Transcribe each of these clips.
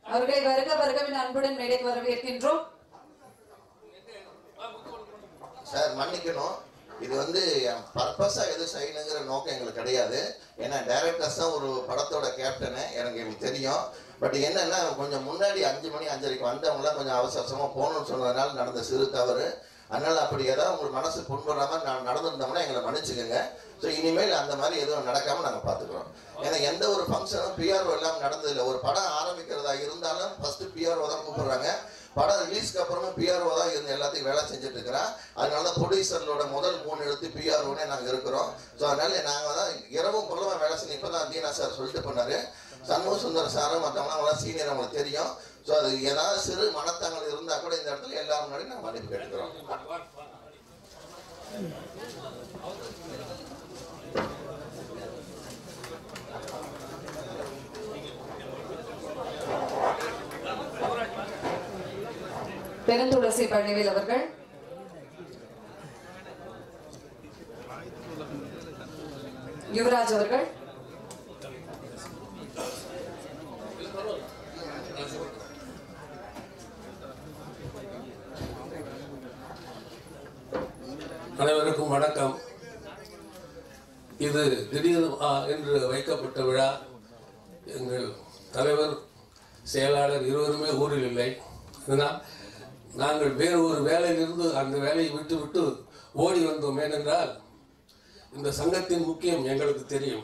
அவர்களை வருக வருகவின் அன்புடன் மேடைக்கு வரவேற்கின்றோம் சார் மன்னிக்கணும் இது வந்து பர்பஸா எதுவும் செய்யணுங்கிற நோக்கம் எங்களுக்கு கிடையாது ஏன்னா டைரக்டர்ஸ் தான் ஒரு படத்தோட கேப்டனு எனக்கு எனக்கு தெரியும் பட் என்னன்னா கொஞ்சம் முன்னாடி அஞ்சு மணி அஞ்சரைக்கு வந்தவங்களாம் கொஞ்சம் அவசர அவசரமா போகணும்னு சொன்னதுனால நடந்த சிறு தவறு அதனால அப்படி ஏதாவது உங்களுக்கு மனசு புண்படாம நான் நடந்திருந்தோம்னா எங்களை மன்னிச்சுக்கோங்க ஸோ இனிமேல் அந்த மாதிரி எதுவும் நடக்காம நாங்கள் பார்த்துக்குறோம் ஏன்னா எந்த ஒரு ஃபங்க்ஷனும் பிஆர்ஓ இல்லாமல் நடந்ததில்லை ஒரு படம் ஆரம்பிக்கிறதா இருந்தாலும் ஃபர்ஸ்ட் பிஆர்ஓ தான் கூப்பிடுறாங்க படம் ரிலீஸ்க்கு அப்புறமா பிஆர்ஓ தான் இருந்து எல்லாத்தையும் வேலை செஞ்சுட்டு இருக்கிறான் அதனால தான் ப்ரொடியூசர்களோட முதல் மூணு எழுத்து பிஆர்ஓனே நாங்கள் இருக்கிறோம் ஸோ அதனால நாங்கள் தான் இரவும் பகலுமா வேலை செஞ்சு இப்போ தான் தீனா சார் சொல்லிட்டு பண்ணாரு சண்முக சுந்தர் சாரும் மற்றவங்களாம் அவங்களாம் சீனியர் அவங்களுக்கு தெரியும் ஸோ அது ஏதாவது சிறு மனத்தாங்கள் இருந்தால் கூட இந்த இடத்துல எல்லாரும் முன்னாடி நாங்கள் மன்னிப்பு கேட்டுக்கிறோம் பெருந்துளசி பழனிவேல் அவர்கள் யுவராஜ் அவர்கள் அனைவருக்கும் வணக்கம் இது திடீர் ஆ என்று வைக்கப்பட்ட விழா எங்கள் தலைவர் செயலாளர் இருவருமே ஊரில் இல்லை இதனால் நாங்கள் வேறு ஒரு வேலையிலிருந்து அந்த வேலையை விட்டு விட்டு ஓடி வந்தோம் ஏனென்றால் இந்த சங்கத்தின் முக்கியம் எங்களுக்கு தெரியும்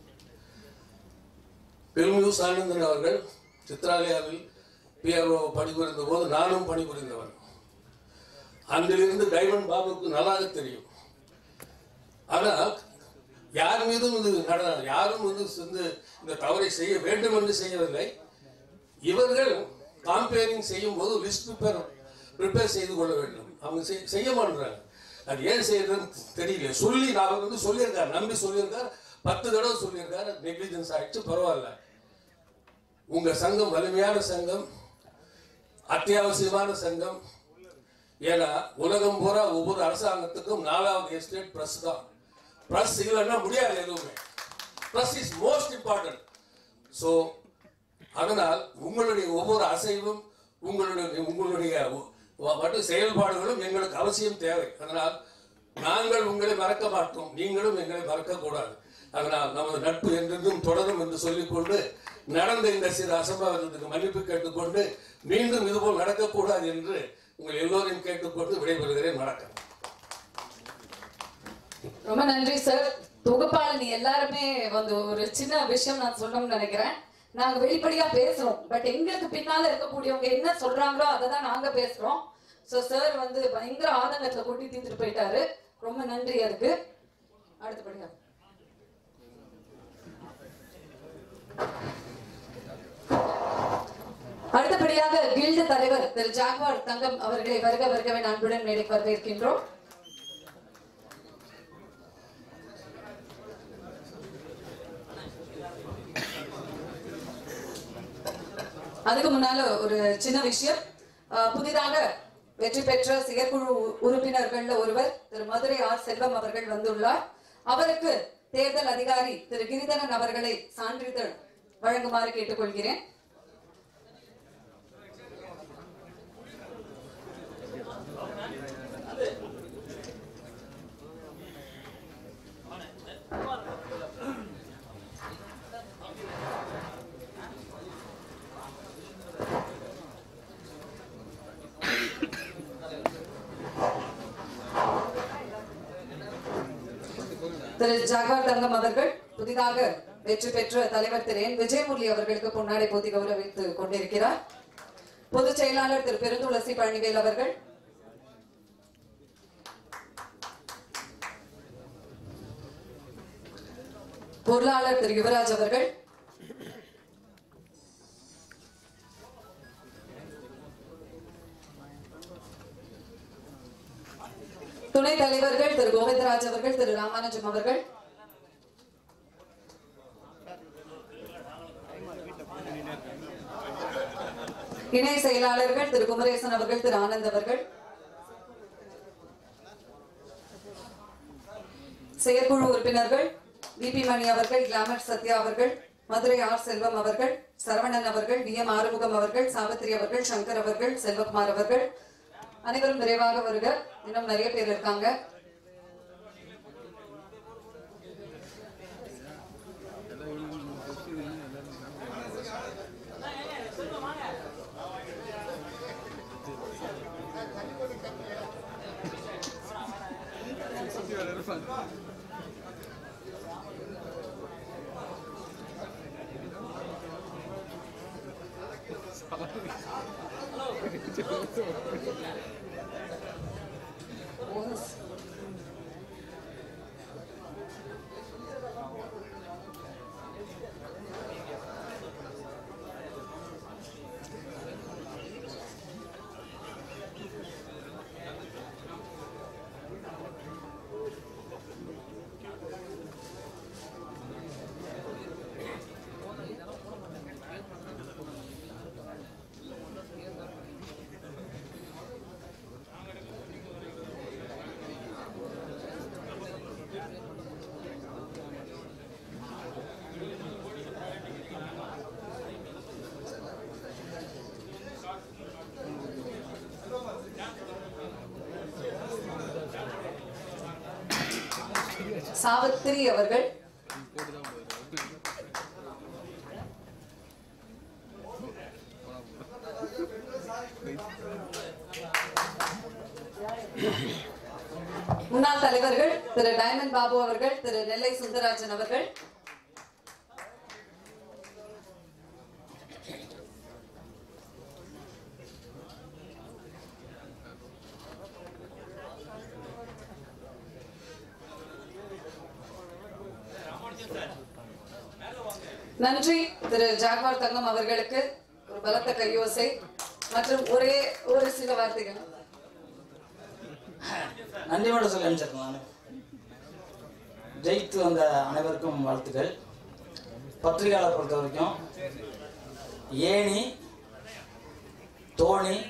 பெருமியூஸ் ஆனந்தன் அவர்கள் சித்ராலயாவில் பிஆர்ஓ பணிபுரிந்த போது நானும் பணிபுரிந்தவன் அன்றிலிருந்து டைமண்ட் பாபுக்கு நல்லாக தெரியும் ஆனால் யார் மீதும் இது நட யாரும் வந்து வந்து இந்த தவறை செய்ய வேண்டும் என்று செய்யவில்லை இவர்கள் காம்பேரிங் செய்யும் போது லிஸ்ட் ப்ரிப்பேர் ப்ரிப்பேர் செய்து கொள்ள வேண்டும் அவங்க செய்- செய்ய மாட்டாங்க அது ஏன் செய்யறதுன்னு தெரியல சொல்லி அவர் வந்து சொல்லியிருக்கார் நம்பி சொல்லியிருக்கார் பத்து தடவை சொல்லியிருக்கார் நெக்லிஜென்ஸ் ஆயிடுச்சு பரவாயில்ல உங்க சங்கம் வலிமையான சங்கம் அத்தியாவசியமான சங்கம் ஏன்னா உலகம் பூரா ஒவ்வொரு அரசாங்கத்துக்கும் நாலாவது எஸ்டேட் பிரஸ் தான் பிரஸ் இல்லைன்னா முடியாது எதுவுமே press is most important so அதனால் உங்களுடைய ஒவ்வொரு அசைவும் உங்களுடைய உங்களுடைய வ- மட்டும் செயல்பாடுகளும் எங்களுக்கு அவசியம் தேவை அதனால் நாங்கள் உங்களை மறக்க மாட்டோம் நீங்களும் எங்களை மறக்க கூடாது அதனால் நமது நட்பு என்றென்றும் தொடரும் என்று சொல்லிக்கொண்டு நடந்த இந்த சிறு அசம்பாவிதத்துக்கு மன்னிப்பு கேட்டுக்கொண்டு மீண்டும் இதுபோல் நடக்கக்கூடாது என்று உங்கள் எல்லோரையும் கேட்டுக்கொண்டு விடைபெறுகிறேன் வணக்கம் ரொம்ப நன்றி சார் தொகுப்பாளர் நீ எல்லாருமே வந்து ஒரு சின்ன விஷயம் நான் சொல்லணும்னு நினைக்கிறேன் நாங்க வெளிப்படையா பேசுறோம் பட் எங்களுக்கு பின்னால இருக்கக்கூடியவங்க என்ன சொல்றாங்களோ அதை தான் நாங்க பேசுறோம் சோ சார் வந்து பயங்கர ஆதங்கத்துல கொட்டி தீர்த்துட்டு போயிட்டாரு ரொம்ப நன்றி அதுக்கு அடுத்தபடியா அடுத்தபடியாக கில்டு தலைவர் திரு ஜாக்வார் தங்கம் அவர்களை வருக வருகவே அன்புடன் மேடைக்கு வரவேற்கின்றோம் அதுக்கு முன்னால ஒரு சின்ன விஷயம் அஹ், புதிதாக வெற்றி பெற்ற செயற்குழு உ- உறுப்பினர்கள்ல ஒருவர் திரு மதுரை ஆர் செல்வம் அவர்கள் வந்துள்ளார் அவருக்கு தேர்தல் அதிகாரி திரு கிரிதரன் அவர்களை சான்றிதழ் வழங்குமாறு கேட்டுக்கொள்கிறேன் திரு ஜாகவார் தங்கம் அவர்கள் புதிதாக வெற்றி பெற்ற தலைவர் திரு என் விஜயமுரளி அவர்களுக்கு பொன்னாடை போத்தி கௌரவித்து கொண்டிருக்கிறார் பொதுச் செயலாளர் திரு பெருந்துளசி பழனிவேல் அவர்கள் பொருளாளர் திரு யுவராஜ் அவர்கள் துணைத் தலைவர்கள் திரு கோவிந்தராஜ் அவர்கள் திரு ராமானுஜம் அவர்கள் இணை செயலாளர்கள் திரு குமரேசன் அவர்கள் திரு ஆனந்த் அவர்கள் செயற்குழு உறுப்பினர்கள் விபி மணி அவர்கள் கிளாமர் சத்யா அவர்கள் மதுரை ஆர் செல்வம் அவர்கள் சரவணன் அவர்கள் வி எம் ஆறுமுகம் அவர்கள் சாவித்ரி அவர்கள் சங்கர் அவர்கள் செல்வகுமார் அவர்கள் அனைவரும் விரைவாக வருக இன்னும் நிறைய பேர் இருக்காங்க சாவித்திரி அவர்கள் முன்னாள் தலைவர்கள் திரு டைமண்ட் பாபு அவர்கள் திரு நெல்லை சுந்தரராஜன் அவர்கள் நன்றி திரு ஜாக்வார் தங்கம் அவர்களுக்கு ஒரு பலத்த கையோசை மற்றும் ஒரே ஒரு சில வார்த்தைகள் நன்றி மட்டும் சொல்லி அனுப்பிச்சிருக்கேன் நான் ஜெயித்து வந்த அனைவருக்கும் வாழ்த்துக்கள் பத்திரிகையாளர் பொறுத்த வரைக்கும் ஏணி தோணி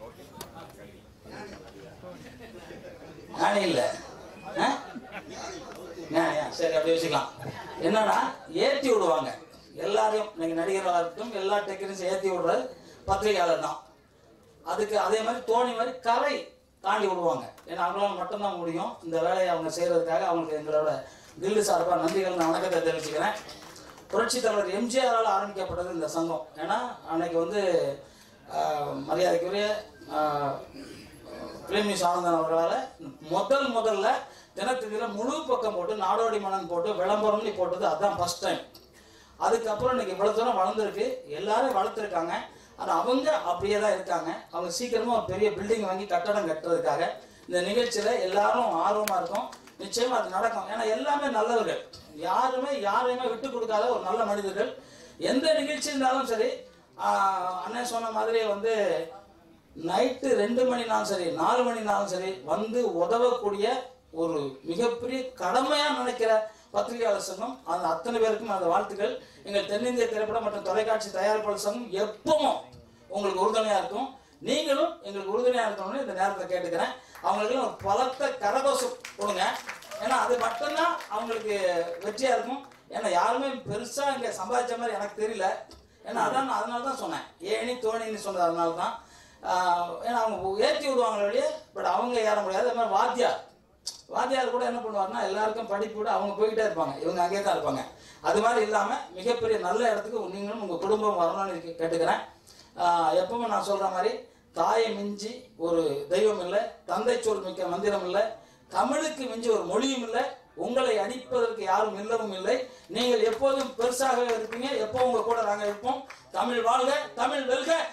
ஞானி இல்லை ஆ? ஞானியா சரி அப்படியே வச்சுக்கலாம் என்னன்னா ஏற்றி விடுவாங்க எல்லாரையும் நீங்கள் நடிகர்களாக இருக்கட்டும் எல்லா டெக்னீஷியன் ஏற்றி விடுறது பத்திரிகையாளர் தான் அதுக்கு அதே மாதிரி தோணி மாதிரி கரை தாண்டி விடுவாங்க ஏன்னா அவங்களால மட்டும்தான் முடியும் இந்த வேலையை அவங்க செய்கிறதுக்காக அவங்களுக்கு எங்களோட கில்டு சார்பாக நன்றிகள் நான் வணக்கத்தை தெரிவிச்சுக்கிறேன் புரட்சி தலைவர் எம்ஜிஆரால் ஆரம்பிக்கப்பட்டது இந்த சங்கம் ஏன்னா அன்னைக்கு வந்து ஆஹ், மரியாதைக்குரிய பிரேமிஸ் ஆனந்தன் அவர்களால் முதல் முதல்ல தினத்தந்தியில் முழு பக்கம் போட்டு நாடோடி மன்னன் போட்டு விளம்பரம்னு போட்டது அதுதான் ஃபர்ஸ்ட் டைம் அதுக்கப்புறம் இன்னைக்கு இவ்வளவு தூரம் வளர்ந்துருக்கு எல்லாரும் வளர்த்துருக்காங்க ஆனால் அவங்க அப்படியே தான் இருக்காங்க அவங்க சீக்கிரமா ஒரு பெரிய பில்டிங் வாங்கி கட்டடம் கட்டுறதுக்காக இந்த நிகழ்ச்சியில எல்லாரும் ஆர்வமா இருக்கும் நிச்சயமா அது நடக்கும் ஏன்னா எல்லாமே நல்லவர்கள் யாருமே யாரையுமே விட்டு கொடுக்காத ஒரு நல்ல மனிதர்கள் எந்த நிகழ்ச்சி இருந்தாலும் சரி ஆஹ், அண்ணன் சொன்ன மாதிரி வந்து நைட்டு ரெண்டு மணினாலும் சரி நாலு மணினாலும் சரி வந்து உதவக்கூடிய ஒரு மிகப்பெரிய கடமையா நினைக்கிற பத்திரிகையாளர் சங்கம் அந்த அத்தனை பேருக்கும் அந்த வாழ்த்துக்கள் எங்கள் தென்னிந்திய திரைப்படம் மற்றும் தொலைக்காட்சி தயாரிப்பாளர் சங்கம் எப்பவும் உங்களுக்கு உறுதுணையா இருக்கும் நீங்களும் எங்களுக்கு உறுதுணையா இருக்கணும்னு இந்த நேரத்தில் கேட்டுக்கிறேன் அவங்களுக்கு ஒரு பலத்த கரகோஷம் கொடுங்க ஏன்னா அது மட்டும்தான் அவங்களுக்கு வெற்றியா இருக்கும் ஏன்னா யாருமே பெருசா இங்க சம்பாதிச்ச மாதிரி எனக்கு தெரியல ஏன்னா அதான் நான் அதனால தான் சொன்னேன் ஏணி தோணின்னு சொன்னது அதனால தான் ஆஹ் ஏன்னா அவங்க ஏற்றி விடுவாங்க வெளியே பட் அவங்க ஏற முடியாது அது மாதிரி வாத்தியார் வாத்தியார் கூட என்ன பண்ணுவாருன்னா எல்லாருக்கும் படிப்பு விட அவங்க போய்கிட்டே இருப்பாங்க இவங்க அங்கேயே தான் இருப்பாங்க அது மாதிரி இல்லாமல் மிகப்பெரிய நல்ல இடத்துக்கு நீங்களும் உங்கள் குடும்பம் வரணும்னு கே- கேட்டுக்கிறேன் ஆஹ் எப்பவும் நான் சொல்கிற மாதிரி தாயை மிஞ்சி ஒரு தெய்வம் இல்லை தந்தை சொல் மிக்க மந்திரம் இல்லை தமிழுக்கு மிஞ்சி ஒரு மொழியும் இல்லை உங்களை அடிப்பதற்கு யாரும் இல்லவும் இல்லை நீங்கள் எப்போதும் பெருசாக இருப்பீங்க எப்போ உங்க கூட நாங்கள் இருப்போம் தமிழ் வாழ்க தமிழ் வெல்க